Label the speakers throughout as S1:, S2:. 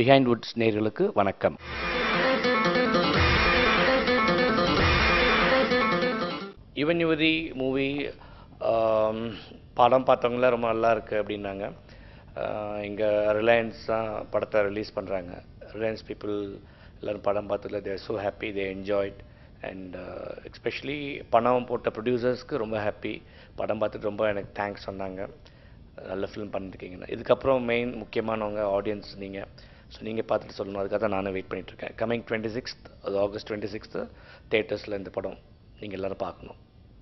S1: behind Woods நேயர்களுக்கு வணக்கம் யுவன் யுவதி மூவி படம் பார்த்தவங்கள ரொம்ப நல்லா இருக்கு அப்படின்னாங்க இங்கே ரிலையன்ஸ் தான் படத்தை ரிலீஸ் பண்ணுறாங்க ரிலையன்ஸ் பீப்புள் எல்லோரும் படம் பார்த்ததுல there so happy they enjoyed and especially பணம் போட்ட ப்ரொடியூசர்ஸ்க்கு ரொம்ப ஹாப்பி படம் பார்த்துட்டு ரொம்ப எனக்கு தேங்க்ஸ் சொன்னாங்க நல்ல ஃபிலிம் பண்ணியிருக்கீங்கன்னு இதுக்கப்புறம் மெயின் முக்கியமானவங்க ஆடியன்ஸ் நீங்கள் ஸோ நீங்கள் பார்த்துட்டு சொல்லணும் அதுக்காக தான் நானும் வெயிட் பண்ணிகிட்ருக்கேன் கமிங் டுவெண்ட்டி சிக்ஸ்த் அது ஆகஸ்ட் டுவெண்ட்டி சிக்ஸ்த்து தேட்டர்ஸில் இந்த படம் நீங்கள் எல்லோரும் பார்க்கணும்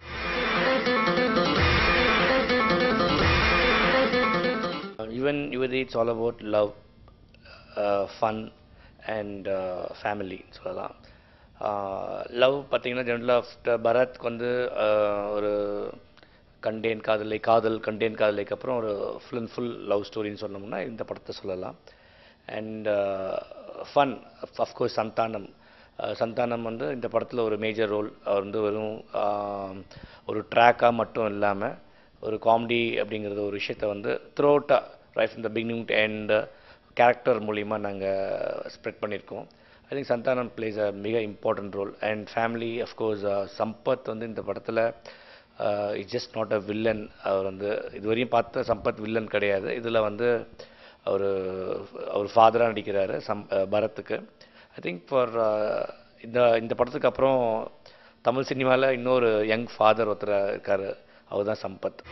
S1: Yuvan Yuvathi it's all about love fun and family சொல்லலாம் லவ் பார்த்தீங்கன்னா ஜென்ரல் ஆஃப்டர் பரத்க்கு வந்து uh, ஒரு கண்டேன் காதலை காதல் கண்டேன் காதலைக்கு அப்புறம் ஒரு ஃபுல் அண்ட் ஃபுல் லவ் ஸ்டோரின்னு சொன்னோம்னா இந்த படத்தை சொல்லலாம் and fun of course Santhanam ah Santhanam வந்து இந்த படத்தில் ஒரு மேஜர் ரோல் அவர் வந்து வெறும் ஆஹ், ஒரு ட்ராக்காக மட்டும் இல்லாமல் ஒரு காமெடி அப்படிங்கிறது ஒரு விஷயத்தை வந்து த்ரோட்டாக right from the beginning to end character மூலிமா நாங்கள் ஸ்ப்ரெட் பண்ணியிருக்கோம் I think Santhanam plays a மிக important role and family of course Sampath வந்து இந்த படத்தில் it's just not a villain அவர் வந்து இதுவரையும் பார்த்த சம்பத் வில்லன் கிடையாது இதில் வந்து அவர் அவர் ஃபாதராக நடிக்கிறாரு சம் அஹ் பரத்துக்கு ஐ திங்க் ஃபார் இந்த இந்த படத்துக்கு அப்புறம் தமிழ் சினிமாவில் இன்னொரு யங் ஃபாதர் ஒருத்தர் இருக்கார் அவர் தான் சம்பத்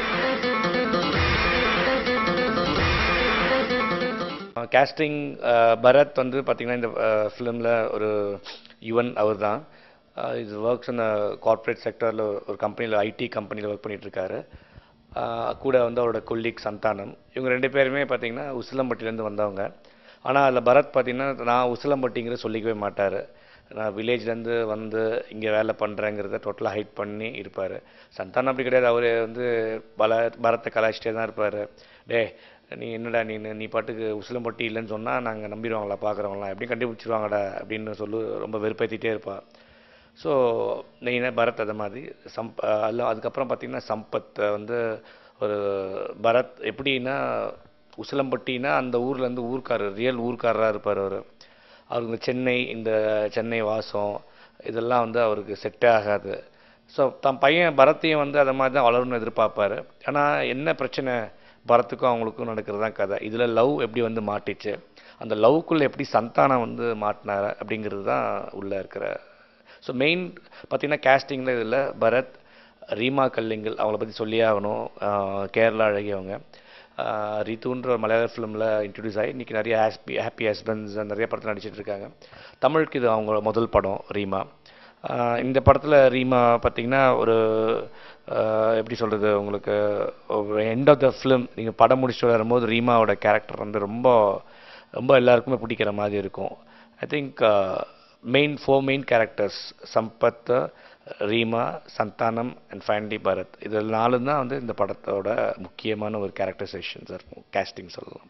S1: கேஸ்டிங் பரத் வந்து பார்த்திங்கன்னா இந்த ஃபிலிமில் ஒரு யுவன் அவர் தான் இது ஒர்க்ஸ் இந்த கார்ப்பரேட் செக்டரில் ஒரு கம்பெனியில் ஐடி கம்பெனியில் ஒர்க் பண்ணிகிட்ருக்காரு கூட வந்து அவரோட கொல்லீக் சந்தானம் இவங்க ரெண்டு பேருமே பார்த்தீங்கன்னா உசிலம்பட்டிலேருந்து வந்தவங்க ஆனால் அதில் பரத் பார்த்தீங்கன்னா நான் உசிலம்பட்டிங்கிற சொல்லிக்கவே மாட்டார் நான் வில்லேஜ்லேருந்து வந்து இங்கே வேலை பண்ணுறேங்கிறத டோட்டலாக ஹைட் பண்ணி இருப்பார் சந்தானம் அப்படி கிடையாது அவர் வந்து பல பரத்தை கலாய்ச்சிட்டே தான் இருப்பார் டே நீ என்னடா நீ நீ பாட்டுக்கு உசிலம்பட்டி இல்லைன்னு சொன்னால் நாங்கள் நம்பிடுவாங்களா பார்க்குறவங்களாம் எப்படியும் கண்டுபிடிச்சிருவாங்கடா அப்படின்னு சொல்லி ரொம்ப வெறுப்பேற்றிட்டே இருப்பாள் ஸோ மெயினாக பரத் அது மாதிரி சம்ப் அதில் அதுக்கப்புறம் பார்த்திங்கன்னா சம்பத் வந்து ஒரு பரத் எப்படின்னா உசிலம்பட்டினா அந்த ஊர்லேருந்து ஊர்க்காரர் ரியல் ஊர்க்காரராக இருப்பார் அவர் அவருக்கு இந்த சென்னை இந்த சென்னை வாசம் இதெல்லாம் வந்து அவருக்கு செட்டே ஆகாது ஸோ தன் பையன் பரத்தையும் வந்து அதை மாதிரி தான் வளரும்னு எதிர்பார்ப்பாரு ஆனால் என்ன பிரச்சனை பரத்துக்கும் அவங்களுக்கும் நடக்கிறது தான் கதை இதில் லவ் எப்படி வந்து மாட்டிச்சு அந்த லவ்க்குள்ளே எப்படி சந்தானம் வந்து மாட்டினார் அப்படிங்கிறது தான் உள்ளே இருக்கிற ஸோ மெயின் பார்த்தீங்கன்னா கேஸ்டிங்கில் இதில் பரத் ரீமா கல்லிங்கல் அவங்கள பற்றி சொல்லியே ஆகணும் ஆஹ் கேரளா அழகி அவங்க ஆஹ் ரித்துன்ற ஒரு மலையாள ஃபிலிமில் இன்ட்ரடியூஸ் ஆகி இன்றைக்கி நிறைய ஹாப்பி ஹாப்பி ஹஸ்பண்ட்ஸ் நிறைய படத்தில் நடிச்சிட்டு இருக்காங்க தமிழுக்கு இது அவங்க முதல் படம் ரீமா ஆஹ் இந்த படத்தில் ரீமா பார்த்தீங்கன்னா ஒரு ஆஹ் எப்படி சொல்கிறது உங்களுக்கு ஒரு எண்ட் ஆஃப் த ஃபிலிம் நீங்கள் படம் முடிச்சுட்டு வரும்போது ரீமாவோட கேரக்டர் வந்து ரொம்ப ரொம்ப எல்லாருக்குமே பிடிக்கிற மாதிரி இருக்கும் I think main four main characters Sampath Reema Santhanam and finally Bharath இது நாலு தான் வந்து இந்த படத்தோட முக்கியமான ஒரு கேரக்டரைசேஷன்ஸ் இருக்கும் கேஸ்டிங் சொல்லலாம்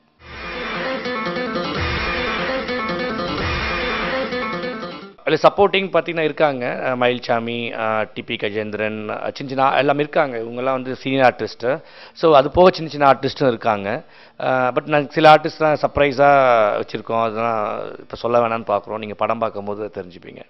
S1: அதில் சப்போர்ட்டிங் பார்த்தீங்கன்னா இருக்காங்க அஹ் மயில்சாமி டிபி கஜேந்திரன் அஹ் சின்ன சின்ன ஆ- எல்லாம் இருக்காங்க இவங்கெல்லாம் வந்து சீனியர் ஆர்டிஸ்ட்டு ஸோ அது போக சின்ன சின்ன ஆர்டிஸ்ட்டும் இருக்காங்க பட் நாங்கள் சில ஆர்டிஸ்ட் தான் சர்ப்ரைஸாக வச்சுருக்கோம் அதெல்லாம் இப்போ சொல்ல வேணாம்னு பார்க்குறோம் நீங்கள் படம் பார்க்கும்போது தெரிஞ்சுப்பீங்க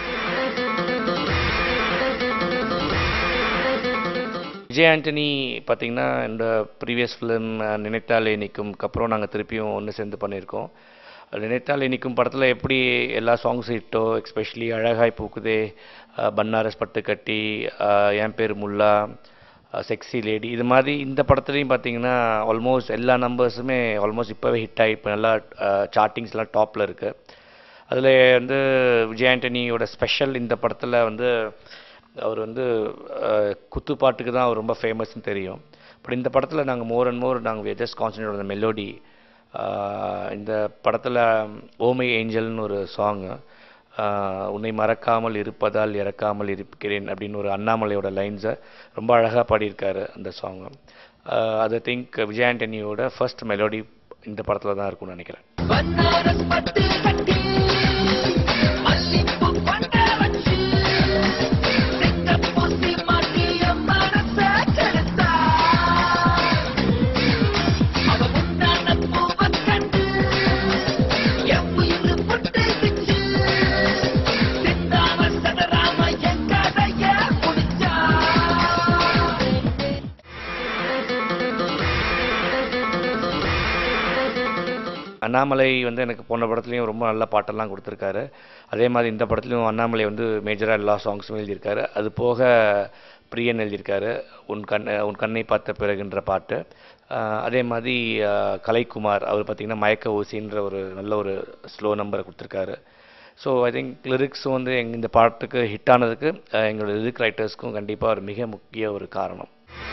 S1: விஜய் ஆண்டனி பார்த்தீங்கன்னா இந்த ப்ரீவியஸ் ஃபிலிம் நினைத்தாலே நிற்கும் அப்புறம் நாங்கள் திருப்பியும் ஒன்று சேர்ந்து பண்ணியிருக்கோம் நினைத்தாலே நிற்கும் படத்தில் எப்படி எல்லா சாங்ஸ் ஹிட்டோ எஸ்பெஷலி அழகாய் பூக்குதே அஹ் பன்னாரஸ் பட்டு கட்டி அஹ் என் பேர் முல்லா செக்ஸி லேடி இது மாதிரி இந்த படத்துலையும் பார்த்தீங்கன்னா ஆல்மோஸ்ட் எல்லா நம்பர்ஸுமே ஆல்மோஸ்ட் இப்போவே ஹிட் ஆகி இப்போ நல்லா சார்ட்டிங்ஸ்லாம் டாப்பில் இருக்குது அதில் வந்து விஜய் ஆண்டனியோட ஸ்பெஷல் இந்த படத்தில் வந்து அவர் வந்து அஹ், குத்துப்பாட்டுக்கு தான் அவர் ரொம்ப ஃபேமஸ்னு தெரியும் பட் இந்த படத்தில் நாங்கள் மோர் அண்ட் மோர் நாங்கள் ஜஸ்ட் கான்சன்ட்ரேட் அந்த மெலோடி இந்த படத்தில் ஓமை ஏஞ்சல்னு ஒரு சாங்கு உன்னை மறக்காமல் இருப்பதால் இறக்காமல் இருக்கிறேன் அப்படின்னு ஒரு அண்ணாமலையோட லைன்ஸை ரொம்ப அழகாக பாடியிருக்காரு அந்த சாங்கு அது திங்க் விஜய் ஆண்டனியோட ஃபர்ஸ்ட் மெலோடி இந்த படத்தில் தான் இருக்கும்னு நினைக்கிறேன்
S2: பன்னாரஸ் பட்டு கட்டி மல்லிப்பூ பட்ட வச்சு செக்க பூசி மாட்டிய மனச கெடுத்தா அவ முன்னான பூவ கண்டு
S1: அண்ணாமலை வந்து எனக்கு போன படத்துலையும் ரொம்ப நல்ல பாட்டெல்லாம் கொடுத்துருக்காரு அதே மாதிரி இந்த படத்துலையும் அண்ணாமலை வந்து மேஜராக எல்லா சாங்ஸும் எழுதியிருக்காரு அது போக பிரியன் எழுதியிருக்காரு உன் கண் உன் கண்ணை பார்த்த பிறகுன்ற பாட்டு ஆஹ் அதே மாதிரி ஆஹ் கலைக்குமார் அவர் பார்த்திங்கன்னா மயக்க ஊசின்ற ஒரு நல்ல ஒரு ஸ்லோ நம்பரை கொடுத்துருக்காரு ஸோ ஐ திங்க் லிரிக்ஸும் வந்து எங்க இந்த பாட்டுக்கு ஹிட் ஆனதுக்கு ஆஹ் எங்களோட லிரிக் ரைட்டர்ஸ்க்கும் கண்டிப்பாக ஒரு மிக முக்கிய ஒரு காரணம்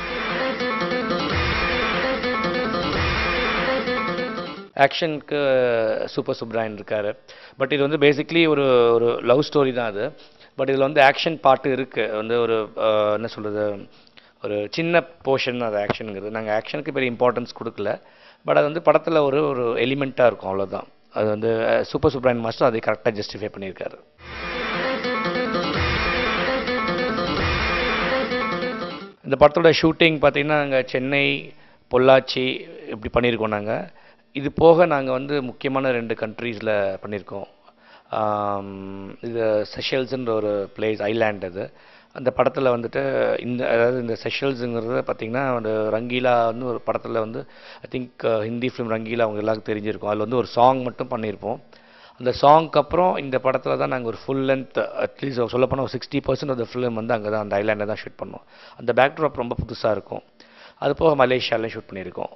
S1: ஆக்ஷனுக்கு சூப்பர் சுப்ராயன் இருக்காரு பட் இது வந்து பேசிக்லி ஒரு ஒரு லவ் ஸ்டோரி தான் அது பட் இதில் வந்து ஆக்ஷன் பாட்டு இருக்குது வந்து ஒரு ஆஹ் என்ன சொல்கிறது ஒரு சின்ன போர்ஷன் தான் அது ஆக்ஷனுங்கிறது நாங்கள் ஆக்ஷனுக்கு பெரிய இம்பார்ட்டன்ஸ் கொடுக்கல பட் அது வந்து படத்தில் ஒரு ஒரு எலிமெண்ட்டாக இருக்கும் அவ்வளோதான் அது வந்து சூப்பர் சுப்ராயன் மாஸ்டர் அதை கரெக்டாக ஜஸ்டிஃபை பண்ணியிருக்காரு இந்த படத்தோட ஷூட்டிங் பார்த்தீங்கன்னா நாங்கள் சென்னை பொள்ளாச்சி இப்படி பண்ணியிருக்கோம் நாங்கள் இது போக நாங்கள் வந்து முக்கியமான ரெண்டு கண்ட்ரீஸில் பண்ணியிருக்கோம் ஆம், இது செஷல்ஸ்ன்ற ஒரு பிளேஸ் ஐலாண்ட் அது அந்த படத்தில் வந்துட்டு இந்த அதாவது இந்த செஷல்ஸுங்கிறது பார்த்திங்கன்னா அந்த ரங்கீலா வந்து ஒரு படத்தில் வந்து I think Hindi film Rangeela அவங்க எல்லாருக்கும் தெரிஞ்சிருக்கும் அதில் வந்து ஒரு சாங் மட்டும் பண்ணியிருப்போம் அந்த சாங்க்கு அப்புறம் இந்த படத்தில் தான் நாங்கள் ஒரு ஃபுல் லென்த் அட்லீஸ்ட் சொல்லப்போனால் ஒரு sixty percent of the film வந்து அங்கே தான் அந்த ஐலாண்டில் தான் ஷூட் பண்ணோம் அந்த பேக்ட்ராப் ரொம்ப புதுசாக இருக்கும் அது போக மலேசியாலையும் ஷூட் பண்ணியிருக்கோம்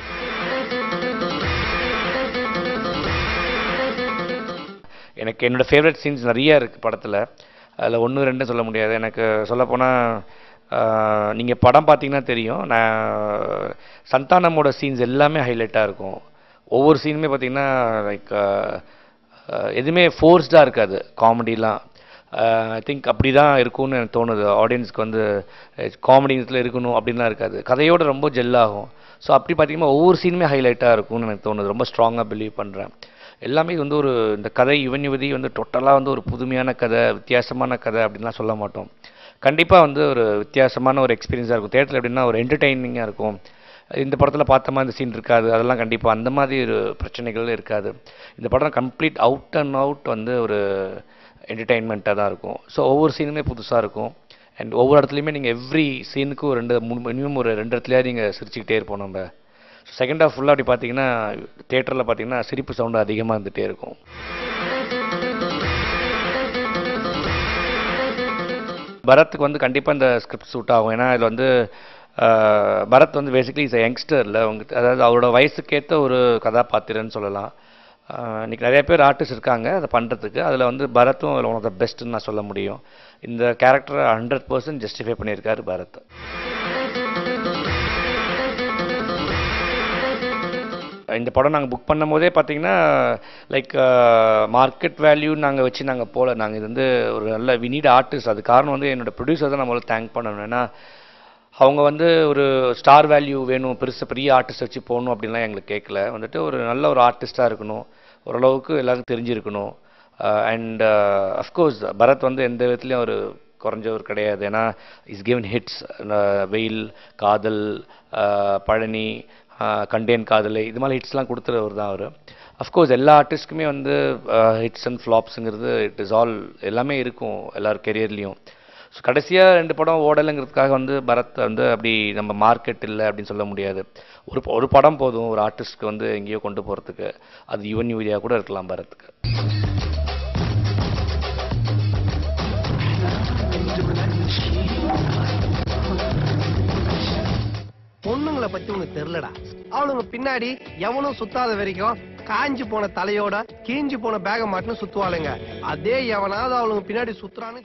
S1: எனக்கு என்னோட ஃபேவரட் சீன்ஸ் நிறைய இருக்குது படத்தில் அதில் ஒன்று ரெண்டு சொல்ல முடியாது எனக்கு சொல்லப்போனால் நீங்கள் படம் பார்த்தீங்கன்னா தெரியும் நான் சந்தானமோட சீன்ஸ் எல்லாமே ஹைலைட்டாக இருக்கும் ஒவ்வொரு சீனுமே பார்த்தீங்கன்னா லைக் எதுவுமே ஃபோர்ஸ்டாக இருக்காது காமெடிலாம் ஐ திங்க் அப்படி தான் இருக்கும்னு எனக்கு தோணுது ஆடியன்ஸ்க்கு வந்து காமெடிஸில் இருக்கணும் அப்படின்லாம் இருக்காது கதையோட ரொம்ப ஜெல்லாகும் ஸோ அப்படி பார்த்தீங்கன்னா ஒவ்வொரு சீனுமே ஹைலைட்டாக இருக்கும்னு எனக்கு தோணுது ரொம்ப ஸ்ட்ராங்காக பிலீவ் பண்ணுறேன் எல்லாமே இது வந்து ஒரு இந்த கதை யுவன் யுவதி வந்து டோட்டலாக வந்து ஒரு புதுமையான கதை வித்தியாசமான கதை அப்படின்லாம் சொல்ல மாட்டோம் கண்டிப்பாக வந்து ஒரு வித்தியாசமான ஒரு எக்ஸ்பீரியன்ஸாக இருக்கும் தேட்டரில் எப்படின்னா ஒரு என்டர்டெய்னிங்காக இருக்கும் இந்த படத்தில் பார்த்த மாதிரி சீன் இருக்காது அதெல்லாம் கண்டிப்பாக அந்த மாதிரி ஒரு பிரச்சனைகள் இருக்காது இந்த படம் கம்ப்ளீட் அவுட் அண்ட் அவுட் வந்து ஒரு என்டர்டெயின்மெண்ட்டாக தான் இருக்கும் ஸோ ஒவ்வொரு சீனுமே புதுசாக இருக்கும் அண்ட் ஒவ்வொரு இடத்துலையுமே நீங்கள் எவ்ரி சீனுக்கும் ஒரு ரெண்டு மூணு மினிமம் ஒரு ரெண்டு இடத்துலையாவது நீங்கள் சிரிச்சுக்கிட்டே இருப்போம் நம்ம செகண்ட் ஹாஃப் ஃபுல்லாக அப்படி பார்த்தீங்கன்னா தேட்டரில் பார்த்தீங்கன்னா சிரிப்பு சவுண்டு அதிகமாக இருந்துகிட்டே இருக்கும் பரத்துக்கு வந்து கண்டிப்பாக இந்த ஸ்கிரிப்ட் சூட் ஆகும் ஏன்னா இதில் வந்து ஆஹ், பரத் வந்து பேசிக்கலி இஸ் யங்ஸ்டரில் அவங்க அதாவது அவரோட வயசுக்கேற்ற ஒரு கதாபாத்திரன்னு சொல்லலாம் ஆஹ், இன்னைக்கு நிறைய பேர் ஆர்டிஸ்ட் இருக்காங்க அதை பண்ணுறதுக்கு அதில் வந்து பரத்தும் ஒன் ஆஃப் த பெஸ்ட்டுன்னு நான் சொல்ல முடியும் இந்த கேரக்டரை ஹண்ட்ரட் பர்சன்ட் ஜஸ்டிஃபை பண்ணியிருக்காரு பரத் இந்த படம் நாங்கள் புக் பண்ணும் போதே பார்த்தீங்கன்னா லைக் மார்க்கெட் வேல்யூ நாங்கள் வச்சு நாங்கள் போகல நாங்கள் இது வந்து ஒரு நல்ல வி நீட் ஆர்டிஸ்ட் அது காரணம் வந்து என்னோட ப்ரொடியூசர் தான் நம்மளால தேங்க் பண்ணணும் ஏன்னா அவங்க வந்து ஒரு ஸ்டார் வேல்யூ வேணும் பெருசு பெரிய ஆர்டிஸ்ட் வச்சு போகணும் அப்படின்லாம் எங்களுக்கு கேட்கல வந்துட்டு ஒரு நல்ல ஒரு ஆர்டிஸ்ட்டாக இருக்கணும் ஓரளவுக்கு எல்லாருக்கும் தெரிஞ்சிருக்கணும் அண்ட் அஃப்கோர்ஸ் பரத் வந்து எந்த விதத்துலையும் ஒரு குறைஞ்சவர் கிடையாது ஏன்னா இஸ் கிவன் ஹிட்ஸ் வெயில் காதல் அஹ், பழனி அஹ், கண்டேன் காதலை இது மாதிரி ஹிட்ஸ்லாம் கொடுத்துறவர் தான் அவர் அஃப்கோர்ஸ் எல்லா ஆர்டிஸ்ட்டுக்குமே வந்து ஹிட்ஸ் அண்ட் ஃப்ளாப்ஸுங்கிறது இட் இஸ் ஆல் எல்லாமே இருக்கும் எல்லார் கெரியர்லேயும் ஸோ கடைசியாக ரெண்டு படம் ஓடலைங்கிறதுக்காக வந்து பரத் வந்து அப்படி நம்ம மார்க்கெட் இல்லை அப்படின்னு சொல்ல முடியாது ஒரு ஒரு படம் போதும் ஒரு ஆர்டிஸ்ட்க்கு வந்து எங்கேயோ கொண்டு போகிறதுக்கு அது யுவன் யூரியா கூட இருக்கலாம் பரத்துக்கு
S3: பொண்ணுங்களை பத்தி உனக்கு தெரியலடா அவளுங்க பின்னாடி எவனும் சுத்தாத வரைக்கும் காஞ்சி போன தலையோட கிழிஞ்சு போன பேக மாட்டுன்னு சுத்துவாளுங்க அதே எவனாவது அவளுங்க பின்னாடி சுத்துறான்னு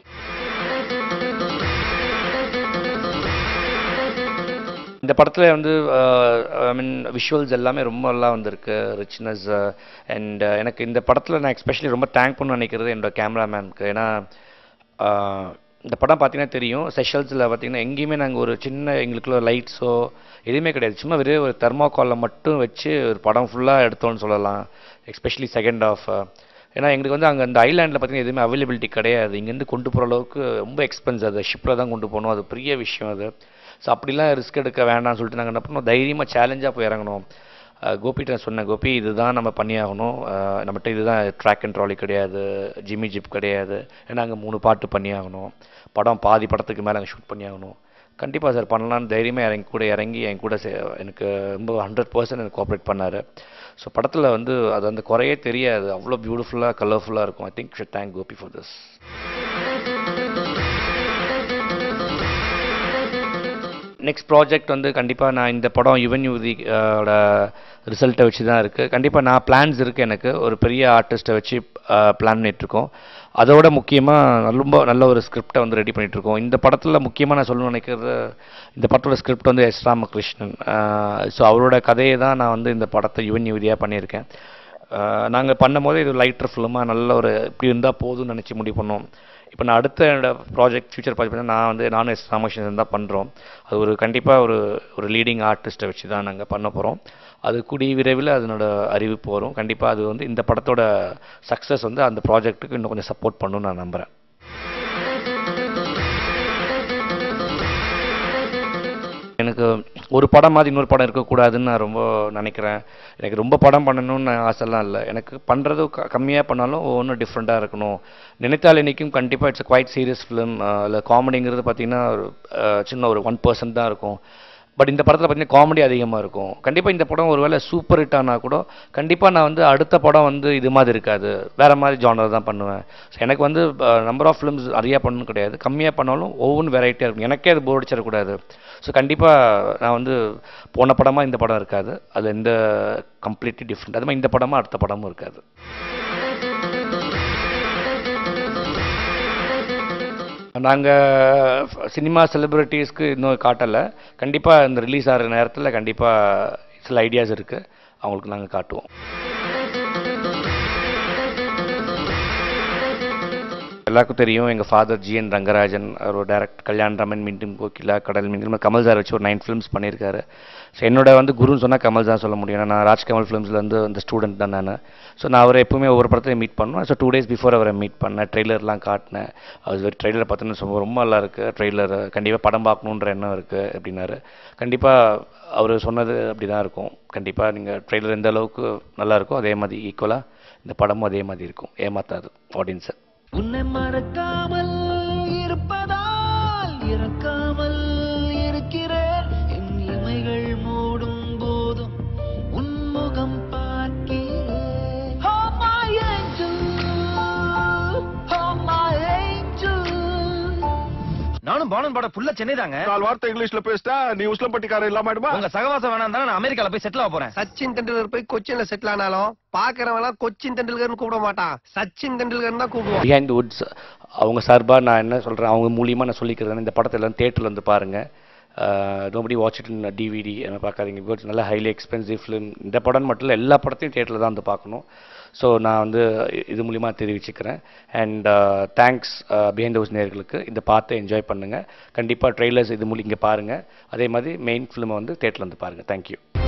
S1: இந்த படத்தில் வந்து ஐ மீன் விஷுவல்ஸ் எல்லாமே ரொம்ப நல்லா வந்திருக்கு ரிச்னஸ் அண்ட் எனக்கு இந்த படத்தில் நான் எஸ்பெஷலி ரொம்ப தேங்க் பண்ண நினைக்கிறது என்னோட கேமராமேனுக்கு ஏன்னா ஆஹ், இந்த படம் பார்த்தீங்கன்னா தெரியும் செஷல்ஸில் பார்த்தீங்கன்னா எங்கேயுமே நாங்கள் ஒரு சின்ன எங்களுக்குள்ள லைட்ஸோ எதுவுமே கிடையாது சும்மா வெறும் ஒரு தெர்மாக்காலில் மட்டும் வச்சு ஒரு படம் ஃபுல்லாக எடுத்தோம்னு சொல்லலாம் எஸ்பெஷலி செகண்ட் ஆஃப் ஏன்னா எங்களுக்கு வந்து அங்கே அந்த ஐலாண்டில் பார்த்தீங்கன்னா எதுவுமே அவைலபிலிட்டி கிடையாது இங்கேருந்து கொண்டு போகிற அளவுக்கு ரொம்ப எக்ஸ்பென்ஸ் அது ஷிப்பில் தான் கொண்டு போகணும் அது பெரிய விஷயம் அது ஸோ அப்படிலாம் ரிஸ்க் எடுக்க வேண்டாம்னு சொல்லிட்டு நாங்கள் என்ன பண்ணோம் தைரியமாக சேலஞ்சாக போய் இறங்கணும் அஹ் கோபிகிட்ட நான் சொன்னேன் கோபி இதுதான் நம்ம பண்ணியாகணும் அஹ் நம்மகிட்ட இதுதான் ட்ராக் அண்ட் ட்ராலி கிடையாது ஜிம்மி ஜிப் கிடையாது ஏன்னா அங்கே மூணு பாட்டு பண்ணியாகணும் படம் பாதி படத்துக்கு மேலே அங்கே ஷூட் பண்ணியாகணும் கண்டிப்பாக சார் பண்ணலான்னு தைரியமாக இறங்கி கூட இறங்கி என் கூட சே எனக்கு ரொம்ப ஹண்ட்ரட் பர்சன்ட் எனக்கு கோஆப்ரேட் பண்ணார் ஸோ படத்தில் வந்து அது அந்த குறையே தெரியாது அவ்வளோ பியூட்டிஃபுல்லாக கலர்ஃபுல்லாக இருக்கும் I think should thank Gopi for this next project வந்து கண்டிப்பாக நான் இந்த படம் யுவன் யூதி ஓட ரிசல்ட்டை வச்சு தான் இருக்குது கண்டிப்பாக நான் பிளான்ஸ் இருக்குது எனக்கு ஒரு பெரிய ஆர்டிஸ்ட்டை வச்சு பிளான் பண்ணிகிட்ருக்கோம் அதோட முக்கியமாக ரொம்ப நல்ல ஒரு ஸ்கிரிப்டை வந்து ரெடி பண்ணிகிட்ருக்கோம் இந்த படத்தில் முக்கியமாக நான் சொல்லணும்னு நினைக்கிறது இந்த படத்தோட ஸ்கிரிப்ட் வந்து எஸ் ராமகிருஷ்ணன் ஸோ அவரோட கதையை தான் நான் வந்து இந்த படத்தை யுவன் யூதியாக பண்ணியிருக்கேன் நாங்கள் பண்ணும்போது இது லைட்டர் ஃபிலிமாக நல்ல ஒரு இப்படி இருந்தால் போதும்னு நினச்சி முடிவு பண்ணோம் இப்போ நான் அடுத்த என்னோட ப்ராஜெக்ட் ஃபியூச்சர் ப்ராஜெக்ட் நான் வந்து நானும் எஸ் ராமகிருஷ்ணன் தான் பண்ணுறோம் அது ஒரு கண்டிப்பாக ஒரு ஒரு லீடிங் ஆர்டிஸ்ட்டை வச்சு தான் நாங்கள் பண்ண போகிறோம் அது கூடிய விரைவில் அதனோட அறிவிப்பு வரும் கண்டிப்பாக அது வந்து இந்த படத்தோட சக்ஸஸ் வந்து அந்த ப்ராஜெக்ட்டுக்கு இன்னும் கொஞ்சம் சப்போர்ட் பண்ணுன்னு நான் நம்புகிறேன் எனக்கு ஒரு படம் மாதிரி இன்னொரு படம் இருக்கக்கூடாதுன்னு நான் ரொம்ப நினைக்கிறேன் எனக்கு ரொம்ப படம் பண்ணணும்னு ஆசைலாம் இல்லை எனக்கு பண்ணுறது க கம்மியாக பண்ணாலும் ஒவ்வொன்றும் டிஃப்ரெண்ட்டாக இருக்கணும் நினைத்தால் இன்றைக்கும் கண்டிப்பாக இட்ஸ் குவைட் சீரியஸ் ஃபிலிம் இல்லை காமெடிங்கிறது பார்த்தீங்கன்னா ஒரு அஹ், சின்ன ஒரு ஒன் பர்சன்ட் தான் இருக்கும் பட் இந்த படத்தில் பார்த்தீங்கன்னா காமெடி அதிகமாக இருக்கும் கண்டிப்பாக இந்த படம் ஒருவேளை சூப்பர் ஹிட் ஆனால் கூட கண்டிப்பாக நான் வந்து அடுத்த படம் வந்து இது மாதிரி இருக்காது வேறு மாதிரி ஜானர் தான் பண்ணுவேன் So, எனக்கு வந்து நம்பர் ஆஃப் ஃபிலிம்ஸ் நிறையா பண்ணணும் கிடையாது கம்மியாக பண்ணாலும் ஒவ்வொன்றும் வெரைட்டியாக இருக்கும் எனக்கே அது போர் அடிச்சிடக்கூடாது ஸோ கண்டிப்பாக நான் வந்து போன படமாக இந்த படம் இருக்காது அது எந்த கம்ப்ளீட்லி டிஃப்ரெண்ட் அது மாதிரி இந்த படமாக அடுத்த படமும் இருக்காது நாங்கள் சினிமா செலிப்ரிட்டிஸ்க்கு இன்னும் காட்டலை கண்டிப்பாக இந்த ரிலீஸ் ஆகிற நேரத்தில் கண்டிப்பாக சில ஐடியாஸ் இருக்குது அவங்களுக்கு நாங்கள் காட்டுவோம் எல்லாருக்கும் தெரியும் எங்கள் ஃபாதர் ஜிஎன் ரங்கராஜன் அவர் டேரக்ட் கல்யாண் ரமன் மீண்டும் கோகிலா கடல் மீண்டும் கமல் சார் வச்சு ஒரு நைன் ஃபிலிம்ஸ் பண்ணியிருக்காரு ஸோ என்னோட வந்து குருன்னு சொன்னால் கமல் தான் சொல்ல முடியும் ஏன்னா நான் ராஜ்கமல் ஃபிலிம்ஸ்லேருந்து அந்த ஸ்டூடெண்ட் தான் நான் ஸோ நான் அவரை எப்பவுமே ஒவ்வொரு படத்தையும் மீட் பண்ணுவேன் ஸோ டூ டேஸ் பிஃபோர் அவரை மீட் பண்ணேன் ட்ரெய்லர்லாம் காட்டினேன் அது ட்ரெய்லர் பார்த்தோன்னு ரொம்ப ரொம்ப நல்லா இருக்குது ட்ரெய்லர் கண்டிப்பாக படம் பார்க்கணுன்ற எண்ணம் இருக்குது அப்படின்னாரு கண்டிப்பாக அவர் சொன்னது அப்படி தான் இருக்கும் கண்டிப்பாக நீங்கள் ட்ரெய்லர் எந்த அளவுக்கு நல்லா இருக்கோ அதே மாதிரி ஈக்குவலாக இந்த படமும் அதே மாதிரி இருக்கும் ஏமாத்தாது ஆடியன்ஸை
S2: உன்னை மறக்காமல் இருப்பதால் இறக்காமல் இருக்கிறேன் என் இமைகள் மூடும் போதும் உன்முகம் பார்க்கிறேன் Oh my angel Oh my angel
S4: நானும் பானன் பாட புள்ள சென்னை தாங்க
S5: நாலு வார்த்தை இங்கிலீஷ்ல பேசிட்டா நீ உஸ்லம்பட்டிக்காரன் இல்லாம ஆயிடுமா
S4: உங்க சகவாசம் வேணாம் தானே நான் அமெரிக்கால போய் செட்டில் ஆக போறேன்
S3: சச்சின் தெண்டுல்கர் போய் கொச்சின்ல செட்டில் ஆனாலும் பாக்குறவன் கொச்சின் தெண்டுல்கர்னு கூப்பிட மாட்டான் சச்சின் தெண்டுல்கர் தான் கூப்பிடுவான்
S1: பிஹைண்ட் த வுட்ஸ் அவங்க சார்பாக நான் என்ன சொல்கிறேன் அவங்க மூலியமாக நான் சொல்லிக்கிறேன் இந்த படத்தை எல்லாம் தேட்டரில் வந்து பாருங்கள் nobody watch it in DVD என்ன பார்க்காதீங்க பிகாஸ் நல்ல ஹைலி எக்ஸ்பென்சிவ் ஃபிலிம் இந்த படம் மட்டும் இல்லை எல்லா படத்தையும் தேட்டரில் தான் வந்து பார்க்கணும் ஸோ நான் வந்து இ- இது மூலிமா தெரிவிச்சுக்கிறேன் அண்ட் தேங்க்ஸ் பிஹைண்ட் ஹவுஸ் நேர்களுக்கு இந்த பார்த்து என்ஜாய் பண்ணுங்கள் கண்டிப்பாக ட்ரெய்லர்ஸ் இது மூலி இங்கே பாருங்கள் அதே மாதிரி மெயின் ஃபிலிமை வந்து தேட்டரில் வந்து பாருங்கள் தேங்க்யூ